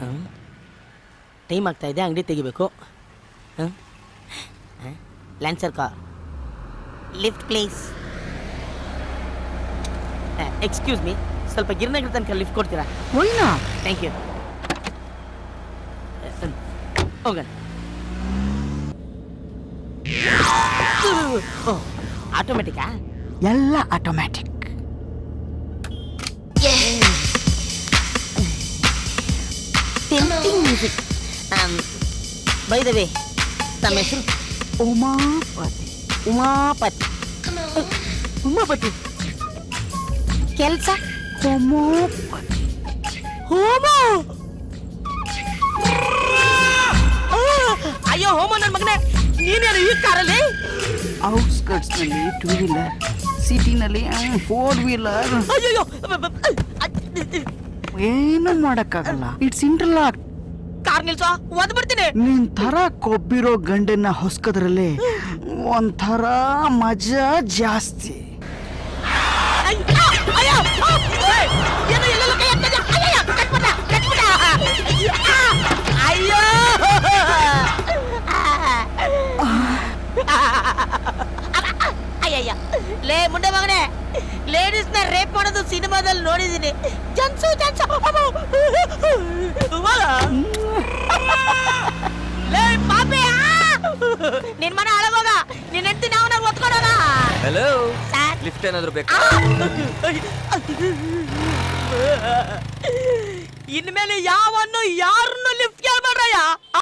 Time ಆಗ್ತಾ ಇದೆ ಅಂಗಡಿ ತೆಗಿಬೇಕು Lancer car lift please excuse me ಸ್ವಲ್ಪ ಗಿರ್ನಗರ ತನಕ ಲಿಫ್ಟ್ ಕೊಡ್ತೀರಾ ಒಯ್ನಾ ಥ್ಯಾಂಕ್ ಯು ಹೋಗೋಣ ಆಟೋಮೆಟಿಕಾ ಎಲ್ಲ automatic tempting music by the way ತಮ್ಮ ಹೆಸರು ಉಮಾಪತಿ ಉಮಾಪತಿ ಉಮಾಪತಿ ಕೆಲಸ ಹೋಮೋಪತಿ ಹೋಮ ಅಯ್ಯೋ ಹೋಮ ನನ್ನ ಮಗನೇ ನೀನೇನು ಈ ಕಾರಲ್ಲಿ ಔಟ್ಸ್ಕರ್ಟ್ಸ್ನಲ್ಲಿ ಟೂ ವೀಲರ್ ಸಿಟಿನಲ್ಲಿ ಫೋರ್ ವೀಲರ್ ಅಯ್ಯೋ ಏನು ಮಾಡಕ್ಕಾಗಲ್ಲ ಇಟ್ಸ್ ಇಂಟರ್ಲಾಕ್ ಕಾರ್ ನಿಲ್ಸೋ ಒದ್ ಬಿಡ್ತೀನಿ ನಿನ್ ತರ ಕೊಬ್ಬಿರೋ ಗಂಡನ್ನ ಹೊಸ್ಕದ್ರಲ್ಲಿ ಒಂಥರ ಮಜಾ ಜಾಸ್ತಿ ಅಯ್ಯೋ, ಅಯ್ಯೋ, ಆ, ಏಯ್, ಏನೋ ಎಲ್ಲೆಲ್ಲೋ ಕೈ ಹಾಕ್ತಾ ಇದ್ಯಾ? ಅಯ್ಯಯ್ಯೋ, ಕಟ್ಬಿಟ್ಟ, ಕಟ್ಬಿಟ್ಟ. ಅಯ್ಯೋ, ಆ, ಅಯ್ಯೋ ಅಯ್ಯಯ್ಯ ಲೇ ಮುಂಡೆ ಮಗನೇ ಲೇಡೀಸ್ನ ರೇಪ್ ಮಾಡೋದು ಸಿನಿಮಾದಲ್ಲಿ ನೋಡಿದೀನಿ ಜನ್ಸು ಜನ್ಸು ಲೇ ಪಾಪಿ ನಿನ್ ಮನೆ ಅಳಗೋಗ ನಿನ್ ಹೆಂಡತಿ ನಾವು ಒತ್ಕೊಡೋಣ ಹಲೋ ಸರ್ ಲಿಫ್ಟ್ ಏನಾದ್ರು ಬೇಕಾ ಇನ್ಮೇಲೆ ಯಾವನ್ನು ಯಾರನ್ನು ಲಿಫ್ಟ್ ಕೇಳ್ಬೇಡ್ರಯ್ಯ